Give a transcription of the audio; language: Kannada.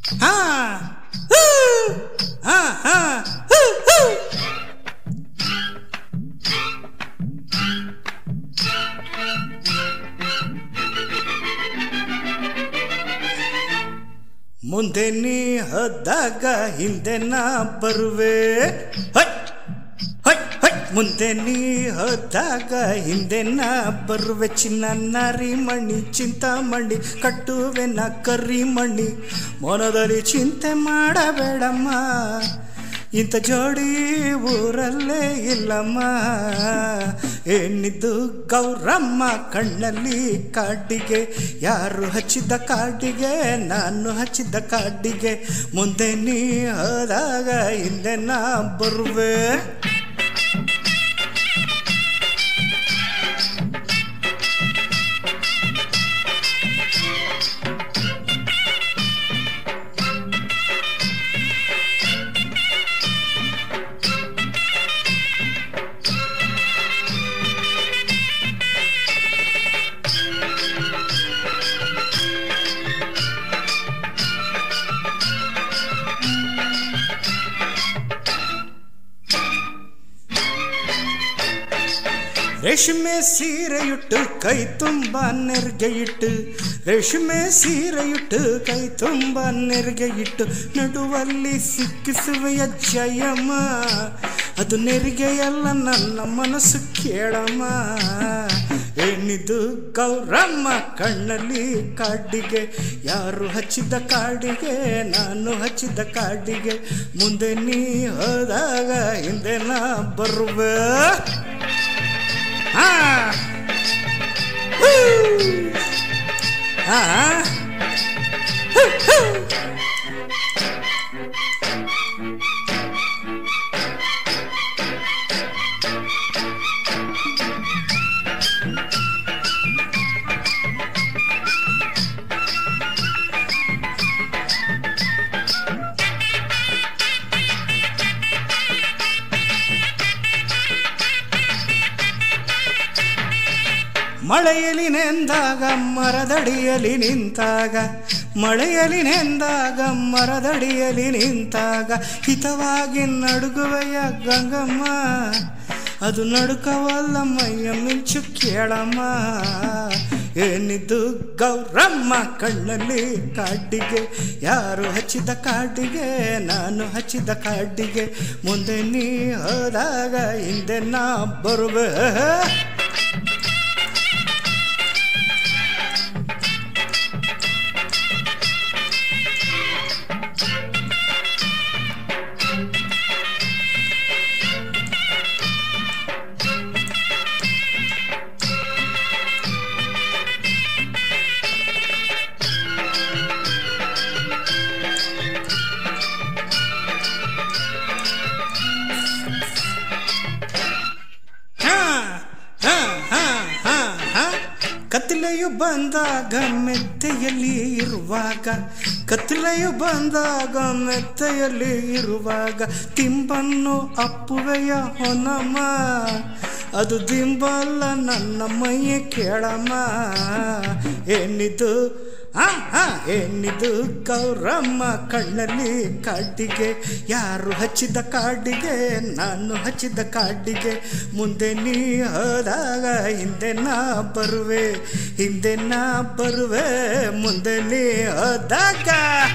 ಹಾ ಹೂ, ಹಾ ಹಾ ಹೂ, ಹೂ. ಮುಂದೆ ನೀ ಹೋದಾಗ ಹಿಂದೆ ನಾ ಬರುವೆ ಹೈ ಹೈ ಹೈ ಮುಂದೆ ನೀ ಹೋದಾಗ ಹಿಂದೆ ನಾ ಬರುವೆ ಚಿನ್ನ ನಾರಿ ಮಣಿ ಚಿಂತಾಮಣಿ ಕಟ್ಟುವೆ ನಾ ಕರಿ ಮಣಿ ಮನದಲ್ಲಿ ಚಿಂತೆ ಮಾಡಬೇಡಮ್ಮ ಇಂಥ ಜೋಡಿ ಊರಲ್ಲೇ ಇಲ್ಲಮ್ಮ ಏನಿದ್ದು ಗೌರಮ್ಮ ಕಣ್ಣಲ್ಲಿ ಕಾಡಿಗೆ ಯಾರು ಹಚ್ಚಿದ ಕಾಡಿಗೆ ನಾನು ಹಚ್ಚಿದ ಕಾಡಿಗೆ ಮುಂದೆ ನೀ ಹೋದಾಗ ಹಿಂದೆ ನಾ ಬರುವೆ ರೇಷ್ಮೆ ಸೀರೆಯುಟ್ಟು ಕೈ ತುಂಬ ನೆರಿಗೆ ಇಟ್ಟು ರೇಷ್ಮೆ ಸೀರೆಯುಟ್ಟು ಕೈ ತುಂಬ ನೆರಿಗೆ ಇಟ್ಟು ನಡುವಲ್ಲಿ ಸಿಕ್ಕಿಸುವೆಯ ಜಯಮ್ಮ ಅದು ನೆರಿಗೆಯಲ್ಲ ನನ್ನ ಮನಸ್ಸು ಕೇಳಮ್ಮ ಏನಿದು ಗೌರಮ್ಮ ಕಣ್ಣಲ್ಲಿ ಕಾಡಿಗೆ ಯಾರು ಹಚ್ಚಿದ ಕಾಡಿಗೆ ನಾನು ಹಚ್ಚಿದ ಕಾಡಿಗೆ ಮುಂದೆ ನೀ ಹೋದಾಗ ಹಿಂದೆ ನಾ ಬರುವೆ ಆ ಹೂ. ಆ ಹೂ, ಹೂ. ಮಳೆಯಲಿ ನೆಂದಾಗ ಮರದಡಿಯಲಿ ನಿಂತಾಗ ಮಳೆಯಲಿ ನೆಂದಾಗ ಮರದಡಿಯಲಿ ನಿಂತಾಗ ಹಿತವಾಗಿ ನಡುಗುವೆಯ ಗಂಗಮ್ಮ ಅದು ನಡುಕವಲ್ಲ ಮೈಯ ಮಿಂಚು ಕೇಳಮ್ಮ ಏನಿದ್ದು ಗೌರಮ್ಮ ಕಣ್ಣಲ್ಲಿ ಕಾಡಿಗೆ ಯಾರು ಹಚ್ಚಿದ ಕಾಡಿಗೆ ನಾನು ಹಚ್ಚಿದ ಕಾಡಿಗೆ ಮುಂದೆ ನೀ ಹೋದಾಗ ಹಿಂದೆ ನಾ ಬರುವೆ ಹಾ, ಹಾ, ಹಾ, ಹಾ, ಹಾ. ಕತ್ತಲೆಯು ಬಂದಾಗ ಮೆತ್ತೆಯಲ್ಲಿ ಇರುವಾಗ ಕತ್ತಲೆಯು ಬಂದಾಗ ಮೆತ್ತೆಯಲ್ಲಿ ಇರುವಾಗ ತಿಂಬನ್ನು ಅಪ್ಪುವೆಯ ಹೊನಮ್ಮ ಅದು ದಿಂಬಲ್ಲ ನನ್ನ ಮೈಯ ಕೇಳಮ್ಮ ಏನಿದು ಆ ಆ ಏನಿದು ಗೌರಮ್ಮ ಕಣ್ಣಲ್ಲಿ ಕಾಡಿಗೆ ಯಾರು ಹಚ್ಚಿದ ಕಾಡಿಗೆ ನಾನು ಹಚ್ಚಿದ ಕಾಡಿಗೆ ಮುಂದೆ ನೀ ಹೋದಾಗ ಹಿಂದೆ ನಾ ಬರುವೆ ಹಿಂದೆ ನಾ ಬರುವೆ ಮುಂದೆ ನೀ ಹೋದಾಗ